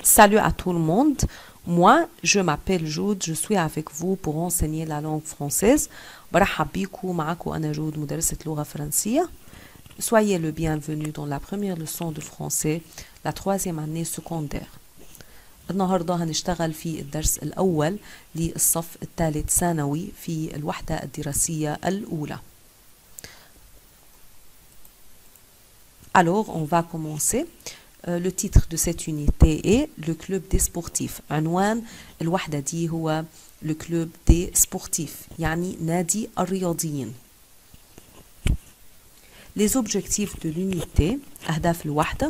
Salut à tout le monde. Moi, je m'appelle Jude, je suis avec vous pour enseigner la langue française. برحب بيكم معكم أنا جود مدرسة لغة فرنسية. Soyez le bienvenu dans la première leçon de français, la troisième année secondaire. النهارده هنشتغل في الدرس الأول للصف الثالث ثانوي في الوحدة الدراسية الأولى. Alors, on va commencer. Euh, le titre de cette unité est le club des sportifs. عنوان الوحدة دي هو le club des sportifs يعني نادي الرياضيين. Les objectifs de l'unité أهداف الوحدة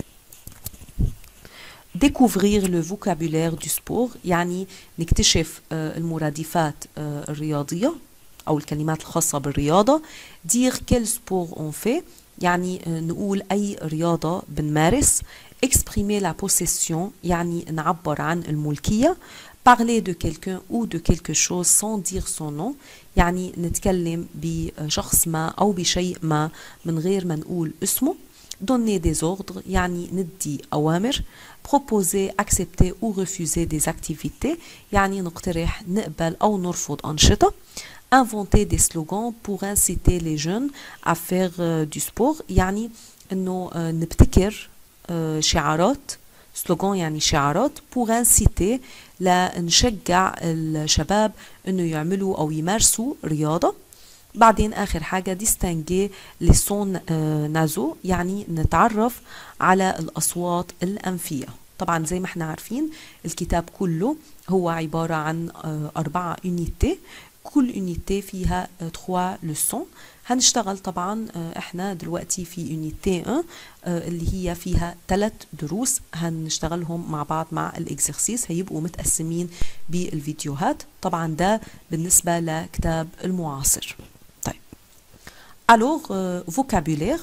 découvrir le vocabulaire du sport يعني نكتشف آه، المرادفات آه، الرياضية أو الكلمات الخاصة بالرياضة dire quel sport on fait يعني آه، نقول أي رياضة بنمارس exprimer la possession يعني نعبر عن الملكية parler de quelqu'un ou de quelque chose sans dire son nom يعني نتكلم بشخص ما أو بشيء ما من غير ما نقول اسمه donner des ordres يعني ندي أوامر proposer accepter ou refuser des activités يعني نقترح نقبل أو نرفض أنشطة inventer des slogans pour inciter les jeunes à faire euh, du sport يعني انه آه، نبتكر آه، شعارات سلوغان يعني شعارات pour inciter لنشجع الشباب انه يعملوا او يمارسوا رياضه بعدين اخر حاجه distinguer les sons آه، nasaux يعني نتعرف على الاصوات الانفيه طبعا زي ما احنا عارفين الكتاب كله هو عباره عن آه، اربعه unité كل يونيتي فيها 3 لسون هنشتغل طبعا آه، احنا دلوقتي في يونيتي 1 آه، اللي هي فيها ثلاث دروس هنشتغلهم مع بعض مع الاكزرسيس هيبقوا متقسمين بالفيديوهات طبعا ده بالنسبة لكتاب المعاصر طيب alors euh, vocabulaire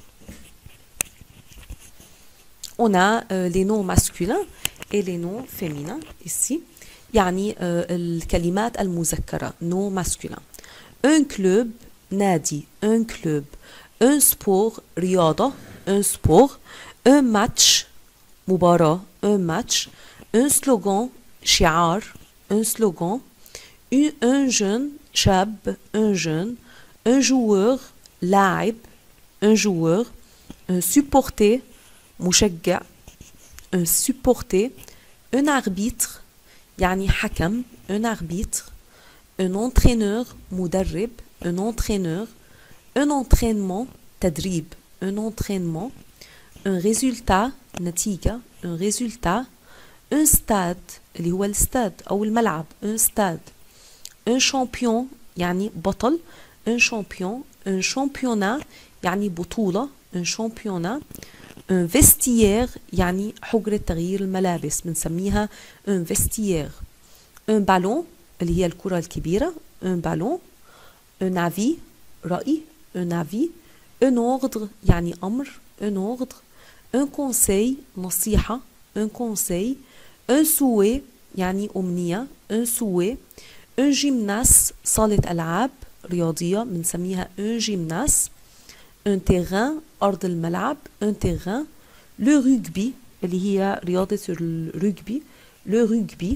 on a euh, les noms masculins et les noms féminins ici يعني آه، الكلمات المذكرة نو ماسكولين un club نادي un club un sport رياضة un sport un match مباراة un match un slogan شعار un slogan un, un jeune شاب un jeune un joueur لاعب un joueur un supporter مشجع un supporter un arbitre يعني حكم un arbitre un entraîneur مدرب un entraîneur un entraînement تدريب un entraînement un résultat نتيجة un résultat un stade اللي هو الستاد أو الملعب un stade un champion يعني بطل un champion un championnat يعني بطولة un championnat un vestiaire يعني حجرة تغيير الملابس بنسميها un vestiaire un ballon اللي هي الكرة الكبيرة un ballon un avis رأي un avis un ordre يعني أمر un ordre un conseil نصيحة un conseil un souhait يعني أمنية un souhait un gymnase صالة ألعاب رياضية بنسميها un gymnase un terrain أرض الملعب un terrain le rugby اللي هي رياضة الرugby le rugby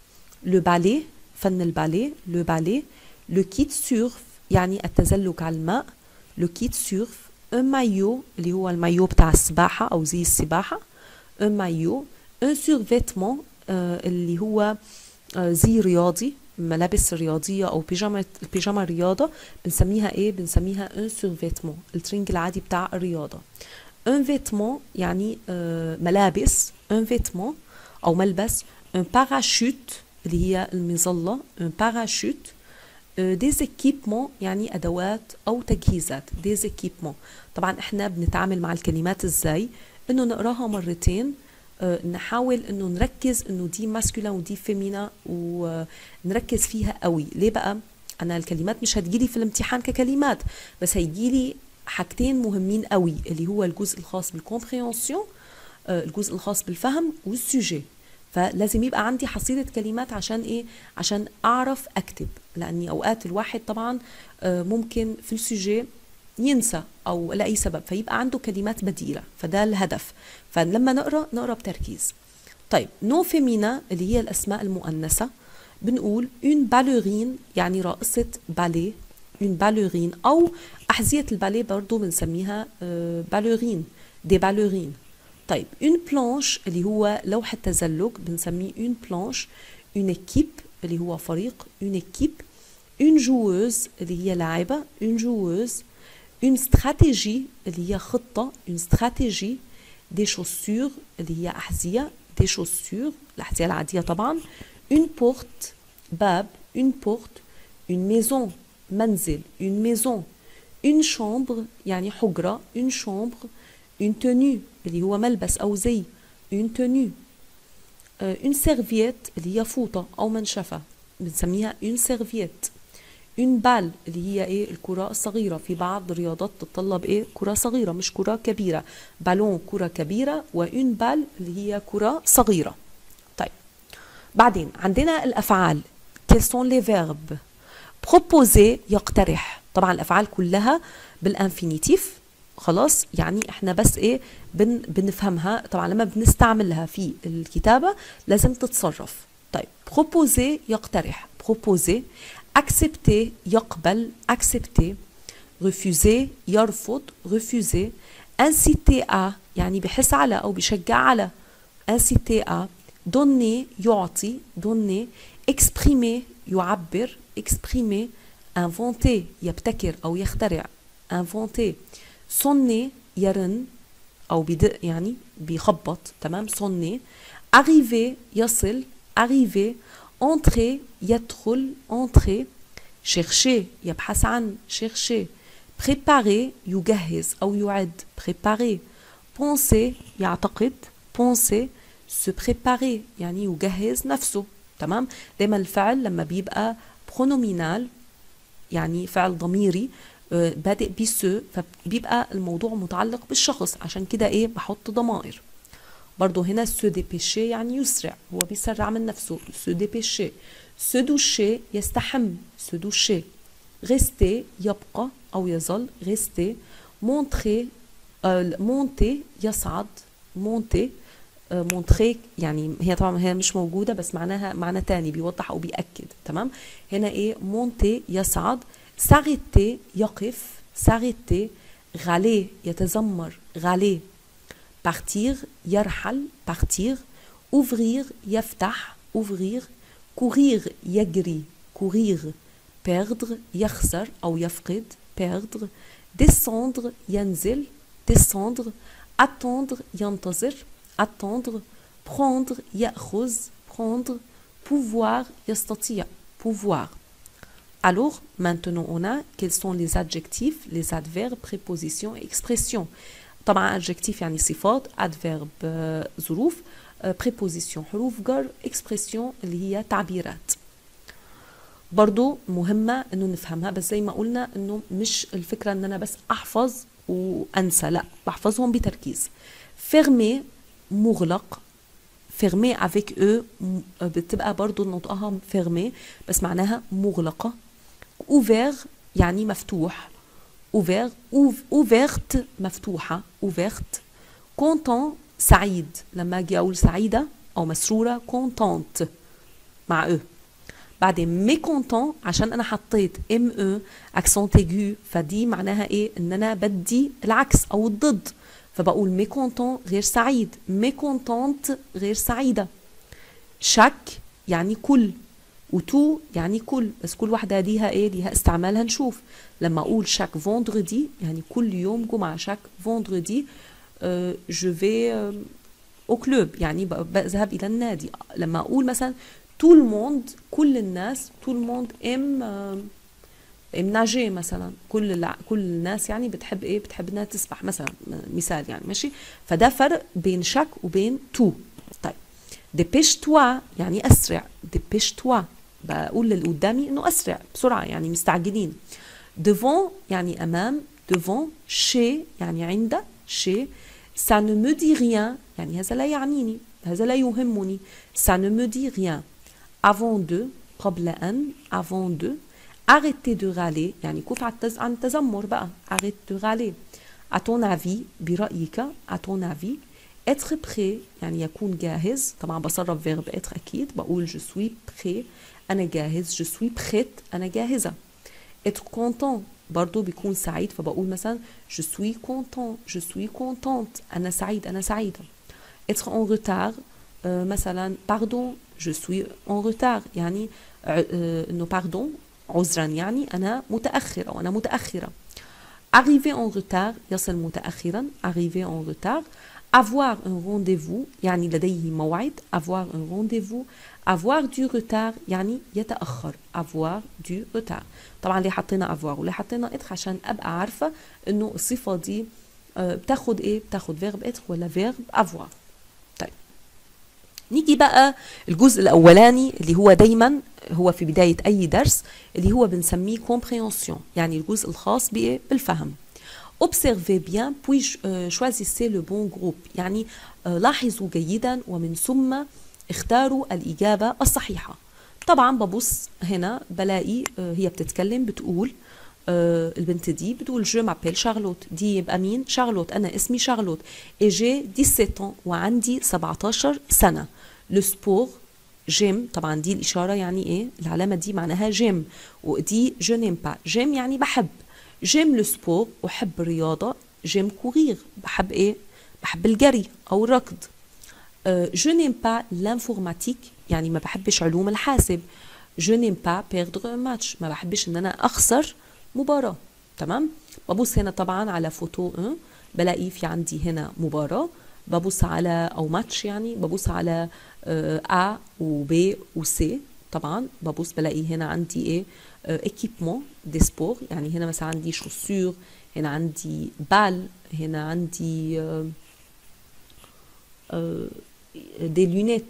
le ballet فن الباليه le ballet le kite surf يعني التزلج على الماء le kite surf un maillot اللي هو المايو بتاع السباحة أو زي السباحة un maillot un survêtement آه اللي هو آه زي رياضي ملابس رياضية أو بيجامة البيجامة الرياضة بنسميها إيه؟ بنسميها un survêtement الترنج العادي بتاع الرياضة un vêtement يعني آه ملابس un vêtement أو ملبس un parachute اللي هي المظلة un parachute آه des équipements يعني أدوات أو تجهيزات des équipements طبعا احنا بنتعامل مع الكلمات ازاي انه نقراها مرتين آه، نحاول انه نركز انه دي ماسكولا ودي فيمينا ونركز فيها قوي ليه بقى انا الكلمات مش هتجيلي في الامتحان ككلمات بس هيجيلي حاجتين مهمين قوي اللي هو الجزء الخاص بالكومبريهنسيون الجزء الخاص بالفهم والسوجي فلازم يبقى عندي حصيلة كلمات عشان ايه عشان اعرف اكتب لاني اوقات الواحد طبعا آه، ممكن في السوجي ينسى او لاي سبب فيبقى عنده كلمات بديله فده الهدف فلما نقرا نقرا بتركيز طيب نو فيمينا اللي هي الأسماء المؤنثة بنقول اون بالورين يعني راقصة باليه اون بالورين أو أحذية الباليه برضو بنسميها بالورين دي بالورين طيب اون بلانش اللي هو لوح التزلج بنسميه اون بلانش اون اكيب اللي هو فريق اون اكيب اون جووز اللي هي لاعبة اون جووز اون استراتيجي اللي هي خطة اون استراتيجي دي شوسور اللي هي أحذية دي شوسور الأحذية العادية طبعا اون بورت باب اون بورت اون ميزون منزل اون ميزون اون شامبر يعني حجرة اون شامبر اون توني اللي هو ملبس أو زي اون توني اون سيرفيت اللي هي فوطة أو منشفة بنسميها اون سيرفيت اون بال اللي هي ايه الكرة الصغيرة في بعض الرياضات تتطلب ايه كرة صغيرة مش كرة كبيرة بالون كرة كبيرة وان بال اللي هي كرة صغيرة طيب بعدين عندنا الافعال quels sont les verbes proposer يقترح طبعا الافعال كلها بالانفينيتيف خلاص يعني احنا بس ايه بن بنفهمها طبعا لما بنستعملها في الكتابة لازم تتصرف طيب proposer يقترح proposer accepter يقبل accepter refuser يرفض refuser inciter à يعني بحس على أو بشجع على inciter à donner يعطي donner exprimer يعبر exprimer inventer يبتكر أو يخترع inventer sonner يرن أو بدق يعني بيخبط تمام sonner arriver يصل arriver entrer يدخل entrer chercher يبحث عن chercher préparer يجهز أو يعد préparer penser يعتقد penser se préparer يعني يجهز نفسه تمام دايما الفعل لما بيبقى pronominal يعني فعل ضميري بادئ بسو فبيبقى الموضوع متعلق بالشخص عشان كده ايه بحط ضمائر برضو هنا سو ديبيشي يعني يسرع هو بيسرع من نفسه سو ديبيشي سو دوشي يستحم سو دوشي ريستي يبقى أو يظل ريستي مونتري مونتي يصعد مونتي مونتري يعني هي طبعا هي مش موجودة بس معناها معنى تاني بيوضح أو بيأكد تمام هنا إيه مونتي يصعد ساريتي يقف ساريتي غالي يتذمر غالي partir يرحل partir ouvrir يفتح ouvrir courir يجري courir perdre يخسر أو يفقد perdre descendre ينزل descendre attendre ينتظر attendre prendre يأخذ prendre pouvoir يستطيع pouvoir Alors, maintenant, on a quels sont les adjectifs, les adverbes, prépositions et expressions. طبعا adjectif يعني صفات adverb ظروف preposition حروف جر expression اللي هي تعبيرات برضو مهمة انه نفهمها بس زي ما قلنا انه مش الفكرة ان انا بس احفظ وانسى لا بحفظهم بتركيز fermé مغلق fermé avec eux بتبقى برضو نطقها fermé بس معناها مغلقة ouvert يعني مفتوح ouvert ouverte مفتوحة ouverte content سعيد لما اجي اقول سعيدة او مسرورة contente مع او بعدين mécontent عشان انا حطيت ام او accent aigu فدي معناها ايه ان انا بدي العكس او الضد فبقول mécontent غير سعيد mécontente غير سعيدة chaque يعني كل وتو يعني كل بس كل واحدة ليها ايه ليها استعمالها نشوف لما اقول شاك فوندردي يعني كل يوم جمعة شاك فوندردي جو في او كلوب يعني بذهب الى النادي لما اقول مثلا تو الموند كل الناس تو الموند ام ام ناجي مثلا كل الع... كل الناس يعني بتحب ايه بتحب انها تسبح مثلا مثال يعني ماشي فده فرق بين شاك وبين تو طيب ديبيش توا يعني اسرع ديبيش توا بقول للي قدامي انه اسرع بسرعه يعني مستعجلين devant يعني امام devant chez يعني عند chez ça ne me dit rien يعني هذا لا يعنيني هذا لا يهمني ça ne me dit rien avant de قبل ان avant de arrêtez de râler يعني كف عن التذمر بقى arrête de râler à ton avis برأيك à ton avis être prêt يعني يكون جاهز طبعا بصرف فيرب être أكيد بقول je suis prêt أنا جاهز je suis prête أنا جاهزة être content برضو بيكون سعيد فبقول مثلا je suis content je suis contente أنا سعيد أنا سعيدة être en retard euh, مثلا pardon je suis en retard يعني euh, إنه pardon عذرا يعني أنا متأخرة وأنا متأخرة arriver en retard يصل متأخرا arriver en retard avoir un rendez-vous يعني لديه موعد avoir un rendez-vous avoir du retard يعني يتأخر avoir du retard طبعا ليه حطينا avoir وليه حطينا être عشان أبقى عارفة إنه الصفة دي بتاخد إيه بتاخد verb être ولا verb avoir طيب نيجي بقى الجزء الأولاني اللي هو دايما هو في بداية أي درس اللي هو بنسميه comprehension يعني الجزء الخاص بإيه بالفهم observez bien puis choisissez le bon groupe يعني لاحظوا جيدا ومن ثم اختاروا الإجابة الصحيحة طبعا ببص هنا بلاقي هي بتتكلم بتقول البنت دي بتقول جو مابيل شارلوت دي يبقى مين شارلوت أنا اسمي شارلوت اجي 17 وعندي 17 سنة لو سبور جيم طبعا دي الإشارة يعني إيه العلامة دي معناها جيم ودي جو نيم با جيم يعني بحب جيم لو سبور أحب الرياضة جيم كورير بحب إيه بحب الجري أو الركض جو نيم با لانفورماتيك يعني ما بحبش علوم الحاسب جو نيم با بيردر ماتش ما بحبش ان انا اخسر مباراة تمام ببص هنا طبعا على فوتو 1 بلاقي في عندي هنا مباراة ببص على او ماتش يعني ببص على ا وب وسي طبعا ببص بلاقي هنا عندي ايه ايكيبمون دي سبور يعني هنا مثلا عندي شوسور هنا عندي بال هنا عندي دي لونيت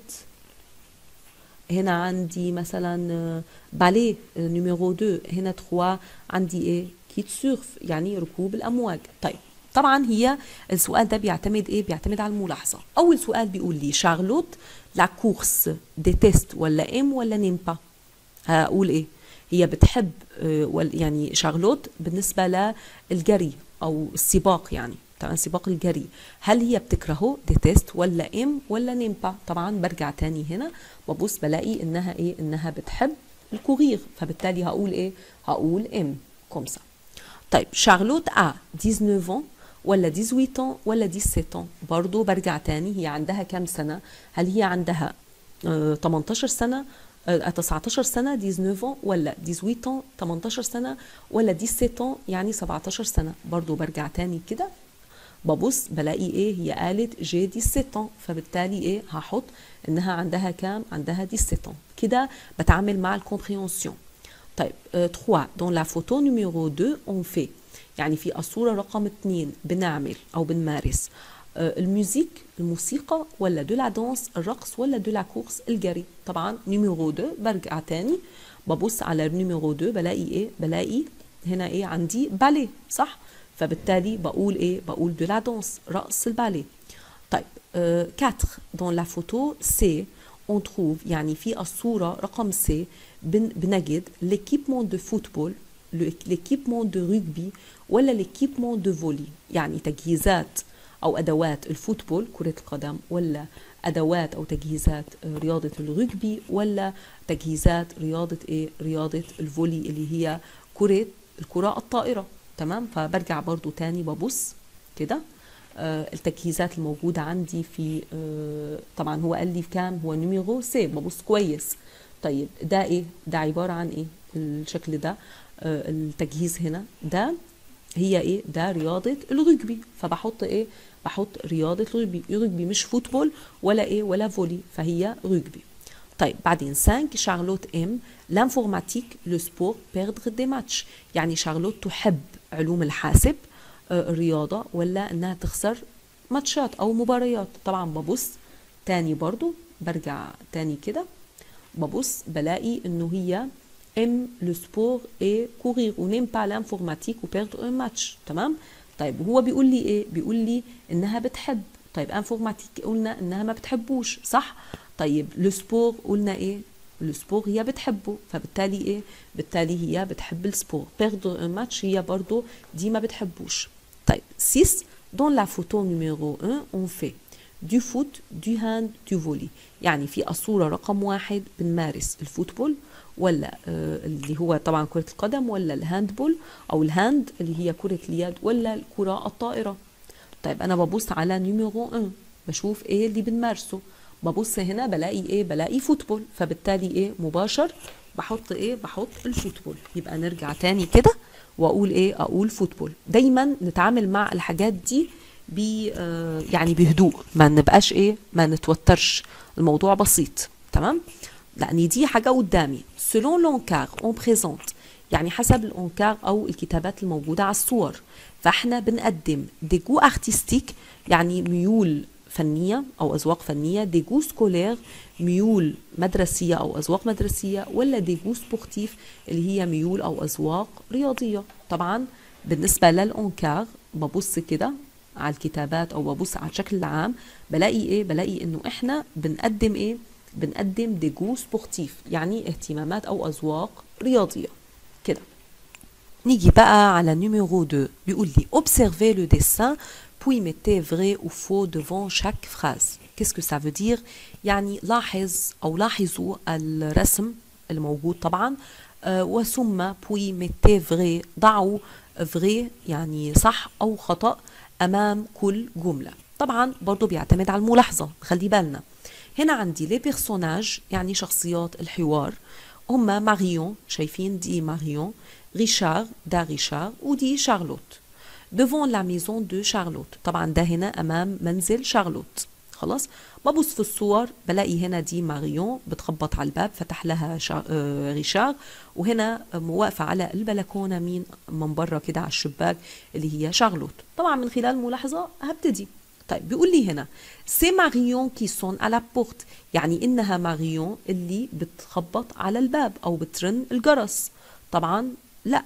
هنا عندي مثلا باليه نيميرو 2 هنا 3 عندي ايه كيت سيرف يعني ركوب الامواج طيب طبعا هي السؤال ده بيعتمد ايه بيعتمد على الملاحظه اول سؤال بيقول لي شارلوت لا كورس ديتيست ولا ام ولا نيمبا هقول ايه هي بتحب يعني شارلوت بالنسبه للجري او السباق يعني طبعا سباق الجري هل هي بتكرهه ديتيست ولا ام ولا نيمبا طبعا برجع تاني هنا ببص بلاقي انها ايه انها بتحب الكورير فبالتالي هقول ايه هقول ام كومسا طيب شارلوت ا 19 ولا 18 ولا 17 برضو برجع تاني هي عندها كام سنة هل هي عندها آه 18 سنة آه 19 سنة 19 ولا 18 18 سنة ولا 17 يعني 17 سنة برضو برجع تاني كده ببص بلاقي ايه هي قالت جي 17 فبالتالي ايه هحط انها عندها كام عندها 17 كده بتعامل مع الكومبريهنسيون طيب 3 دون لا فوتو نيميرو 2 اون في يعني في الصورة رقم 2 بنعمل او بنمارس الموسيقى الموسيقى ولا دو لا دانس الرقص ولا دو لا كورس الجري طبعا نيميرو 2 برجع تاني ببص على نيميرو 2 بلاقي ايه بلاقي هنا ايه عندي باليه صح فبالتالي بقول ايه بقول دو لا دانس رقص الباليه طيب 4 دون لا فوتو سي اون تروف يعني في الصوره رقم سي بنجد ليكيبمون دو فوتبول ليكيبمون دو رugby ولا ليكيبمون دو فولي يعني تجهيزات او ادوات الفوتبول كره القدم ولا ادوات او تجهيزات رياضه الرجبي ولا تجهيزات رياضه ايه رياضه الفولي اللي هي كره الكره الطائره تمام فبرجع برضو تاني ببص كده آه التجهيزات الموجودة عندي في آه طبعا هو قال لي في كام هو نيميرو سي ببص كويس طيب ده ايه ده عبارة عن ايه الشكل ده آه التجهيز هنا ده هي ايه ده رياضة الرجبي فبحط ايه بحط رياضة الرجبي الرجبي مش فوتبول ولا ايه ولا فولي فهي رجبي طيب بعدين 5 شارلوت ام لانفورماتيك لو سبور بيردر دي ماتش يعني شارلوت تحب علوم الحاسب الرياضة ولا انها تخسر ماتشات او مباريات طبعا ببص تاني برضو برجع تاني كده ببص بلاقي انه هي ام لو سبور اي كورير ونيم با لانفورماتيك وبيردر ان ماتش تمام طيب وهو بيقول لي ايه بيقول لي انها بتحب طيب انفورماتيك قلنا انها ما بتحبوش صح طيب لو سبور قلنا ايه السبور هي بتحبه فبالتالي ايه بالتالي هي بتحب السبور بيردر ان ماتش هي برضو دي ما بتحبوش طيب 6 dans la photo numéro 1 on fait دو فوت دو هاند دو فولي يعني في الصورة رقم واحد بنمارس الفوتبول ولا آه اللي هو طبعا كرة القدم ولا الهاندبول أو الهاند اللي هي كرة اليد ولا الكرة الطائرة طيب أنا ببص على نيميرو 1 بشوف إيه اللي بنمارسه ببص هنا بلاقي إيه بلاقي فوتبول فبالتالي إيه مباشر بحط إيه بحط الفوتبول يبقى نرجع تاني كده واقول ايه اقول فوتبول دايما نتعامل مع الحاجات دي ب يعني بهدوء ما نبقاش ايه ما نتوترش الموضوع بسيط تمام لان دي حاجه قدامي selon l'encart on présente يعني حسب الانكار او الكتابات الموجوده على الصور فاحنا بنقدم ديجو ارتستيك يعني ميول فنيه او اذواق فنيه ديجو سكولير ميول مدرسيه او اذواق مدرسيه ولا ديجو سبورتيف اللي هي ميول او اذواق رياضيه طبعا بالنسبه للانكار ببص كده على الكتابات او ببص على الشكل العام بلاقي ايه بلاقي انه احنا بنقدم ايه بنقدم ديجو سبورتيف يعني اهتمامات او اذواق رياضيه كده نيجي بقى على نيميرو 2 بيقول لي observez le dessin puis mettez vrai ou faux devant chaque phrase qu'est-ce que ça veut dire يعني لاحظ او لاحظوا الرسم الموجود طبعا آه وثم puis mettez vrai ضعوا vrai يعني صح او خطأ امام كل جملة طبعا برضو بيعتمد على الملاحظة خلي بالنا هنا عندي لي بيرسوناج يعني شخصيات الحوار هما ماريون شايفين دي ماريون ريشار دا ريشار ودي شارلوت devant la maison de Charlotte طبعا ده هنا أمام منزل شارلوت خلاص ببص في الصور بلاقي هنا دي ماريون بتخبط على الباب فتح لها شا... آه ريشار وهنا واقفة على البلكونة مين من بره كده على الشباك اللي هي شارلوت طبعا من خلال الملاحظة هبتدي طيب بيقول لي هنا سي ماريون كي سون على بورت يعني انها ماريون اللي بتخبط على الباب او بترن الجرس طبعا لا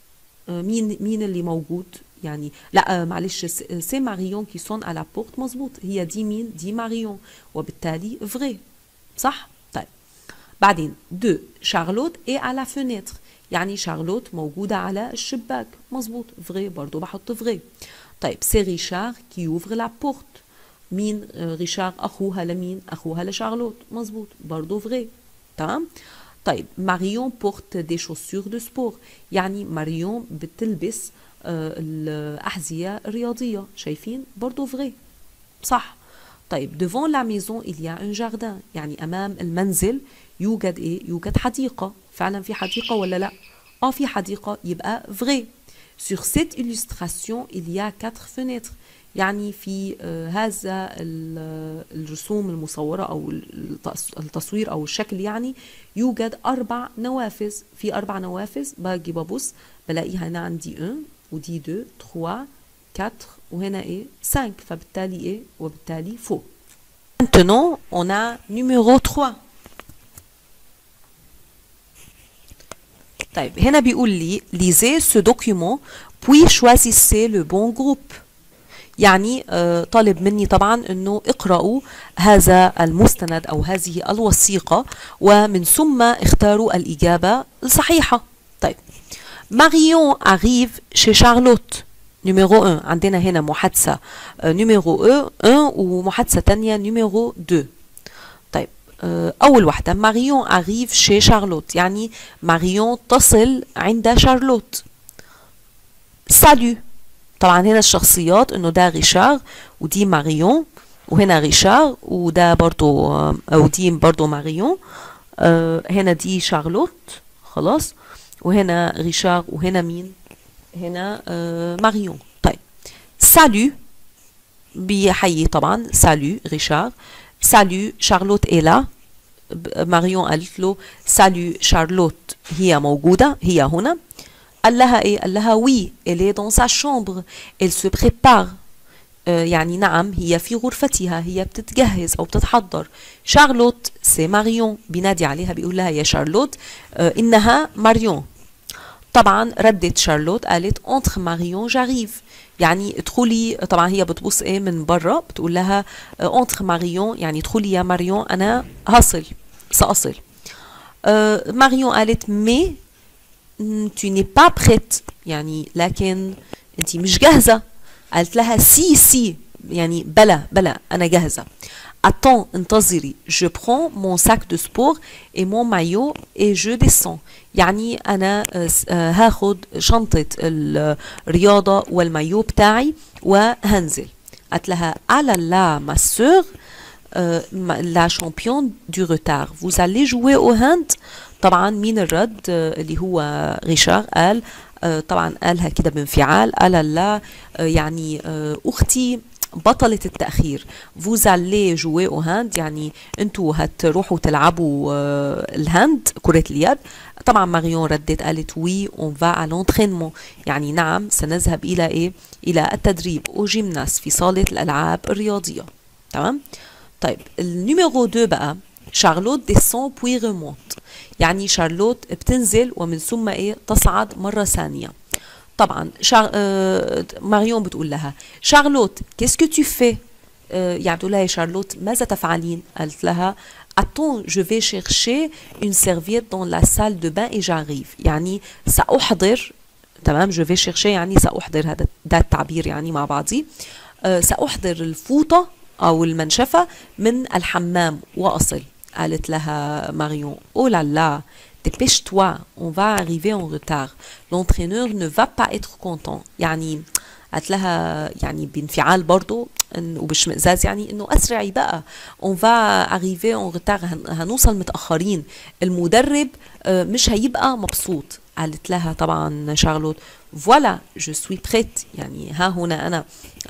مين مين اللي موجود يعني لا معلش سي ماريون كي سون على بورت مظبوط هي دي مين دي ماريون وبالتالي فري صح طيب بعدين دو شارلوت اي على فينيتر يعني شارلوت موجودة على الشباك مظبوط فري برضو بحط فري طيب سي ريشار كي يوفر لا بورت مين ريشار اخوها لمين اخوها لشارلوت مظبوط برضو فري تمام طيب ماريون بورت دي شوسور دو سبور يعني ماريون بتلبس آه الأحذية الرياضية شايفين برضو فري صح طيب devant la maison il y a un jardin يعني أمام المنزل يوجد إيه يوجد حديقة فعلا في حديقة ولا لا اه في حديقة يبقى فري sur cette illustration il y a quatre fenêtres يعني في آه هذا الرسوم المصورة أو التصوير أو الشكل يعني يوجد أربع نوافذ في أربع نوافذ باجي ببص بلاقيها هنا عندي 1 ودي 2 3 4 وهنا ايه 5 فبالتالي ايه وبالتالي فوق Maintenant, on a numéro 3. طيب هنا بيقول لي lisez ce document puis choisissez le bon groupe يعني آه طالب مني طبعا انه اقرأوا هذا المستند او هذه الوثيقة ومن ثم اختاروا الإجابة الصحيحة طيب ماريون arrive chez شارلوت نيميرو 1 عندنا هنا محادثة نيميرو 1 ومحادثة تانية نيميرو 2 طيب أول واحدة ماريون arrive chez شارلوت يعني ماريون تصل عند شارلوت سالو طبعا هنا الشخصيات انه ده ريشار ودي ماريون وهنا ريشار وده برضو او دي برضو ماريون هنا دي شارلوت خلاص وهنا ريشار وهنا مين هنا آه ماريون طيب سالو بيحيي طبعا سالو ريشار سالو شارلوت إلا ماريون قالت له سالو شارلوت هي موجودة هي هنا قال لها ايه قال لها وي elle est dans sa chambre elle se prépare آه يعني نعم هي في غرفتها هي بتتجهز او بتتحضر شارلوت سي ماريون بينادي عليها بيقول لها يا شارلوت آه انها ماريون طبعا ردت شارلوت قالت انتر ماريون جاريف يعني ادخلي طبعا هي بتبص ايه من بره بتقول لها انتر ماريون يعني ادخلي يا ماريون انا هصل ساصل آه ماريون قالت مي tu n'es pas prête يعني لكن انت مش جاهزه قالت لها سي سي يعني بلا بلا انا جاهزه Attends, انتظري. Je prends mon sac de sport et mon maillot et je descends. يعني أنا هاخد شنطة الرياضة والمايو بتاعي وهنزل. قالت لها على لا ما سور لا شامبيون دو روتار. Vous allez jouer au hand. طبعا مين الرد اللي هو ريشار قال طبعا قالها كده بانفعال قال لا يعني اختي بطلة التأخير vous allez jouer au hand يعني انتوا هتروحوا تلعبوا الهاند كرة اليد طبعا ماريون ردت قالت وي اون فا à l'entraînement يعني نعم سنذهب إلى إيه؟ إلى التدريب أو جيمناس في صالة الألعاب الرياضية تمام؟ طيب النيميرو 2 بقى شارلوت ديسون بوي ريمونت يعني شارلوت بتنزل ومن ثم ايه تصعد مرة ثانية طبعا شار... آه... ماريون بتقول لها شارلوت كيسكو تو في آه... يعني بتقول لها شارلوت ماذا تفعلين قالت لها Attends, je vais chercher une serviette dans la salle de bain et j'arrive. يعني سأحضر تمام je vais chercher يعني سأحضر هذا ده التعبير يعني مع بعضي أه سأحضر الفوطة أو المنشفة من الحمام وأصل قالت لها ماريون Oh là là dépêche-toi on va arriver en retard l'entraîneur ne va pas être content يعني قالت لها يعني بانفعال برضه وباشمئزاز يعني انه اسرعي بقى اون فا اريفي اون ريتار هنوصل متاخرين المدرب مش هيبقى مبسوط قالت لها طبعا شارلوت فوالا جو سوي بريت يعني ها هنا انا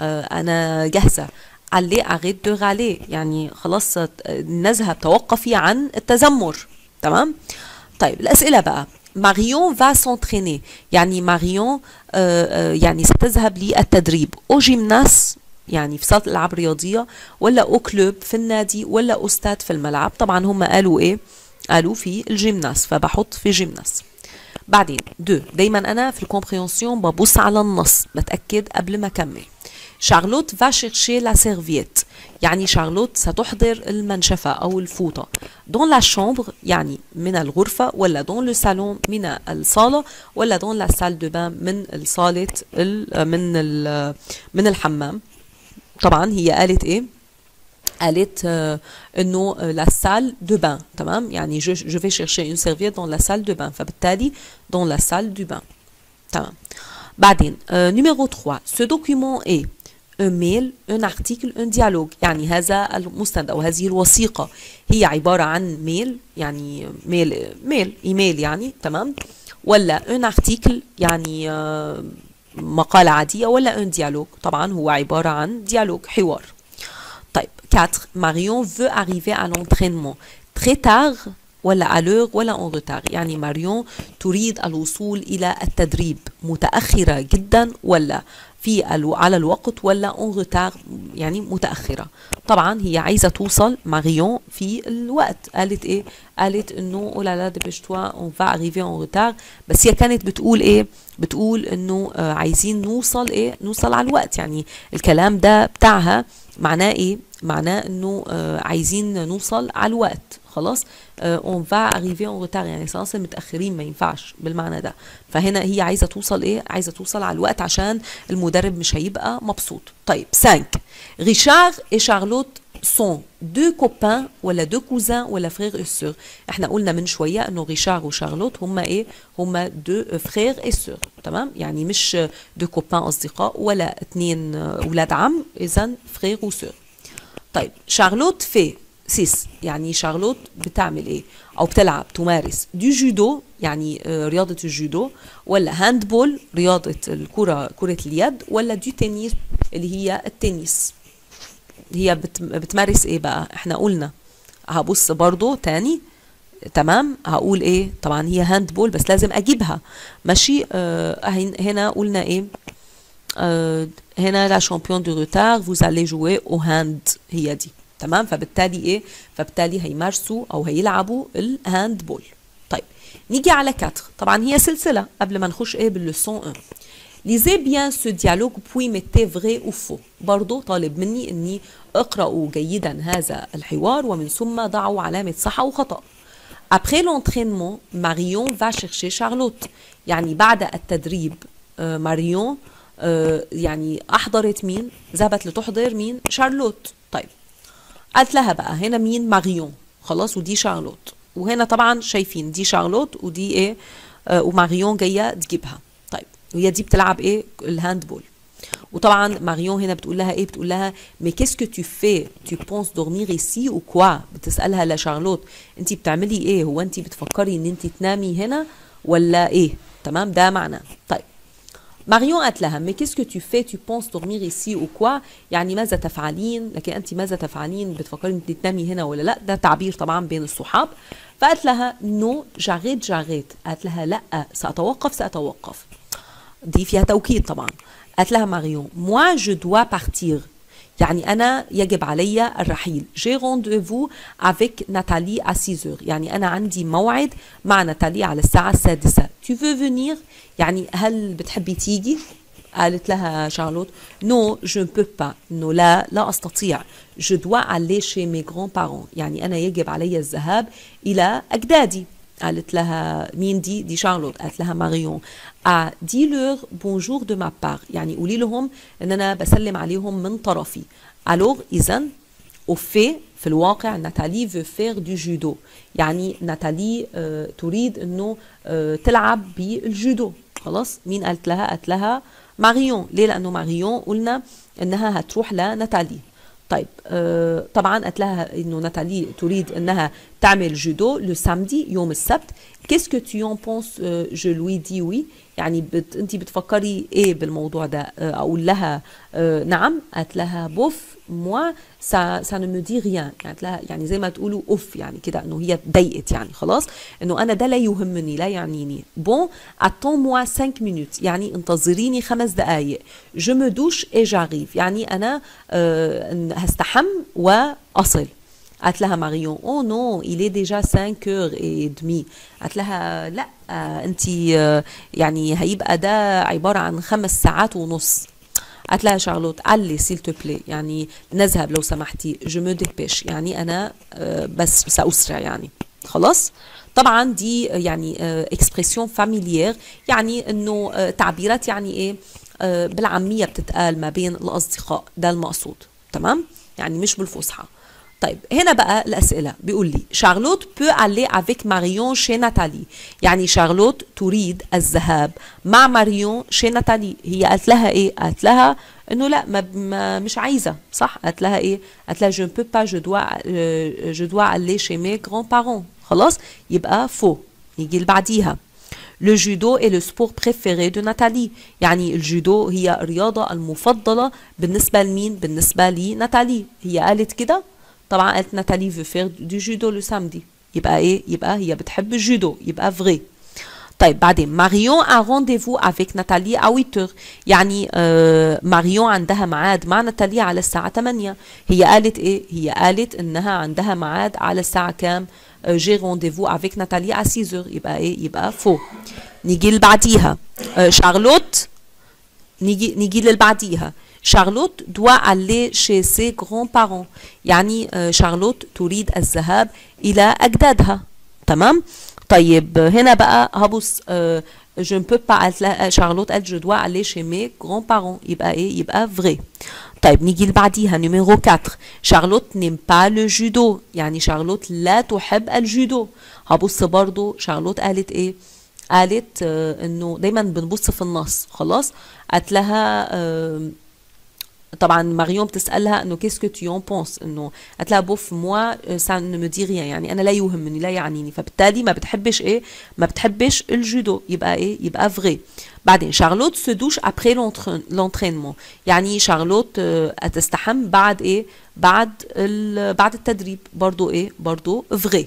انا جاهزه علي اريت دو غالي يعني خلاص نذهب توقفي عن التذمر تمام طيب الاسئله بقى ماريون va s'entraîner يعني ماريون يعني ستذهب للتدريب او جيمناس يعني في صاله الالعاب الرياضيه ولا او كلوب في النادي ولا استاذ في الملعب طبعا هم قالوا ايه قالوا في الجيمناس فبحط في جيمناس بعدين دو دايما انا في الكومبريونسيون ببص على النص بتاكد قبل ما اكمل شارلوت va chercher la serviette يعني شارلوت ستحضر المنشفة أو الفوطة dans la chambre يعني من الغرفة ولا dans le salon من الصالة ولا dans la salle de bain من الصالة من من الحمام طبعا هي قالت ايه قالت euh, انه la salle de bain تمام يعني je, je vais chercher une serviette dans la salle de bain فبالتالي dans la salle du bain تمام بعدين euh, numéro 3 ce document est un mail, un article, un dialogue يعني هذا المستند أو هذه الوثيقة هي عبارة عن ميل يعني ميل ميل إيميل يعني تمام ولا un article يعني مقالة عادية ولا un dialogue طبعا هو عبارة عن dialogue حوار طيب 4 Marion veut arriver à l'entraînement très tard ولا à l'heure ولا en retard يعني ماريون تريد الوصول إلى التدريب متأخرة جدا ولا في على الوقت ولا اون روتار يعني متاخره طبعا هي عايزه توصل ماريون في الوقت قالت ايه قالت انه اولا لا ديبيش توا اون فا اريفي اون روتار بس هي كانت بتقول ايه بتقول انه آه عايزين نوصل ايه نوصل على الوقت يعني الكلام ده بتاعها معناه ايه معناه انه آه عايزين نوصل على الوقت خلاص اون فا اريفي اون روتار يعني سنصل متاخرين ما ينفعش بالمعنى ده فهنا هي عايزه توصل ايه عايزه توصل على الوقت عشان المدرب مش هيبقى مبسوط طيب 5 ريشار اي شارلوت سون دو كوبان ولا دو كوزان ولا فرير اي سور احنا قلنا من شويه انه ريشار وشارلوت هما ايه هما دو فرير اي سور تمام يعني مش دو كوبان اصدقاء ولا اثنين اولاد عم اذا فرير وسور طيب شارلوت في 6 يعني شارلوت بتعمل ايه او بتلعب تمارس دي جودو يعني رياضة الجودو ولا هاندبول رياضة الكرة كرة اليد ولا دي تنس اللي هي التنس هي بتمارس ايه بقى احنا قلنا هبص برضو تاني تمام هقول ايه طبعا هي هاندبول بس لازم اجيبها ماشي آه هنا قلنا ايه آه هنا لا شامبيون دو روتار فوز allez jouer au hand هي دي تمام فبالتالي ايه فبالتالي هيمارسوا او هيلعبوا الهاند بول طيب نيجي على 4 طبعا هي سلسله قبل ما نخش ايه باللسون 1 lisez bien ce dialogue puis mettez vrai ou faux برضو طالب مني اني اقرأوا جيدا هذا الحوار ومن ثم ضعوا علامة صح او خطأ Après l'entraînement, Marion va chercher Charlotte. يعني بعد التدريب ماريون آه يعني احضرت مين ذهبت لتحضر مين شارلوت طيب قالت لها بقى هنا مين ماريون خلاص ودي شارلوت وهنا طبعا شايفين دي شارلوت ودي ايه آه وماريون جايه تجيبها طيب وهي دي بتلعب ايه الهاند بول وطبعا ماريون هنا بتقول لها ايه بتقول لها مي كيسكو تو في تو بونس دورمير ايسي او كوا بتسالها لشارلوت انت بتعملي ايه هو انت بتفكري ان انت تنامي هنا ولا ايه تمام ده معنى طيب ماريون قالت لها مي كيسكو تو في تو بونس دورمير ايسي او كوا يعني ماذا تفعلين لكن انت ماذا تفعلين بتفكري انت تنامي هنا ولا لا ده تعبير طبعا بين الصحاب فقالت لها نو جاريت جاريت قالت لها لا ساتوقف ساتوقف دي فيها توكيد طبعا قالت لها ماريون moi je dois partir يعني أنا يجب علي الرحيل j'ai rendez-vous avec Nathalie à 6 heures يعني أنا عندي موعد مع ناتالي على الساعة السادسة tu veux venir يعني هل بتحبي تيجي قالت لها شارلوت نو جو ne peux pas نو لا لا أستطيع je dois aller chez mes grands-parents يعني أنا يجب علي الذهاب إلى أجدادي قالت لها مين دي دي شارلوت قالت لها ماريون ا دي لور بونجور دو ما بار يعني قولي لهم ان انا بسلم عليهم من طرفي الوغ اذا وفي في الواقع ناتالي فو فير دو جودو يعني ناتالي آه تريد انه آه تلعب بالجودو خلاص مين قالت لها قالت لها ماريون ليه لانه ماريون قلنا انها هتروح لناتالي طيب آه طبعا قالت لها انه ناتالي تريد انها تعمل جودو لو سامدي يوم السبت كيسكو tu en penses je lui dis oui يعني بت انت بتفكري ايه بالموضوع ده آه اقول لها آه نعم قالت لها بوف موا سا سا نو مو دي ريان يعني قالت لها يعني زي ما تقولوا اوف يعني كده انه هي اتضايقت يعني خلاص انه انا ده لا يهمني لا يعنيني بون اتون موا 5 مينوت يعني انتظريني خمس دقائق جو مو دوش اي جاريف يعني انا آه هستحم واصل قالت لها ماريون او نو il est déjà 5 heures et demi قالت لها لا آه انت آه يعني هيبقى ده عباره عن خمس ساعات ونص قالت لها شارلوت علي سيل تو بلاي يعني نذهب لو سمحتي جو مو ديبيش يعني انا آه بس ساسرع يعني خلاص طبعا دي يعني اكسبريسيون فاميليير يعني انه تعبيرات يعني ايه بالعاميه بتتقال ما بين الاصدقاء ده المقصود تمام يعني مش بالفصحى طيب هنا بقى الأسئلة بيقول لي شارلوت بو aller avec ماريون شي ناتالي يعني شارلوت تريد الذهاب مع ماريون شي ناتالي هي قالت لها ايه قالت لها انه لا ما, ما مش عايزه صح قالت لها ايه قالت لها جو بو با جو دوا جو دوا aller chez mes grands-parents خلاص يبقى فو يجي اللي بعديها لو جودو est le sport préféré de Nathalie يعني الجودو هي الرياضة المفضلة بالنسبة لمين؟ بالنسبة لناتالي هي قالت كده طبعا قالت ناتالي في فير دو جودو لو سامدي يبقى ايه يبقى هي بتحب الجودو يبقى فري طيب بعدين ماريون ا رونديفو افيك ناتالي ا 8 يعني آه ماريون عندها ميعاد مع ناتالي على الساعة 8 هي قالت ايه هي قالت انها عندها ميعاد على الساعة كام جي رونديفو افيك ناتالي ا 6 يبقى ايه يبقى فو نيجي اللي بعديها آه شارلوت نيجي نيجي اللي بعديها شارلوت doit aller chez ses grands-parents يعني شارلوت تريد الذهاب إلى أجدادها تمام طيب هنا بقى هبص je ne peux pas شارلوت قالت je dois aller chez mes grands-parents يبقى ايه يبقى vrai طيب نيجي اللي بعديها نيميرو 4 شارلوت نيم با لو جودو يعني شارلوت لا تحب الجودو هبص برضو شارلوت قالت ايه قالت آه انه دايما بنبص في النص خلاص قالت لها آه طبعا ماريون بتسالها انه كيسكو tu en penses انه قالت لها بوف موا سا ne me dit rien يعني انا لا يهمني لا يعنيني فبالتالي ما بتحبش ايه ما بتحبش الجودو يبقى ايه يبقى فري بعدين شارلوت se douche après l'entraînement يعني شارلوت هتستحم بعد ايه بعد بعد التدريب برضو ايه برضو فري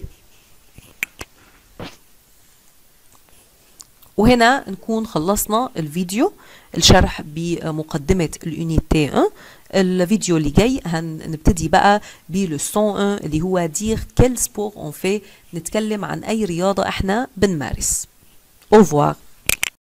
وهنا نكون خلصنا الفيديو الشرح بمقدمة اليونيتي 1 الفيديو اللي جاي هنبتدي بقى بلسون 1 اللي هو دير كيل سبور اون في نتكلم عن اي رياضة احنا بنمارس au revoir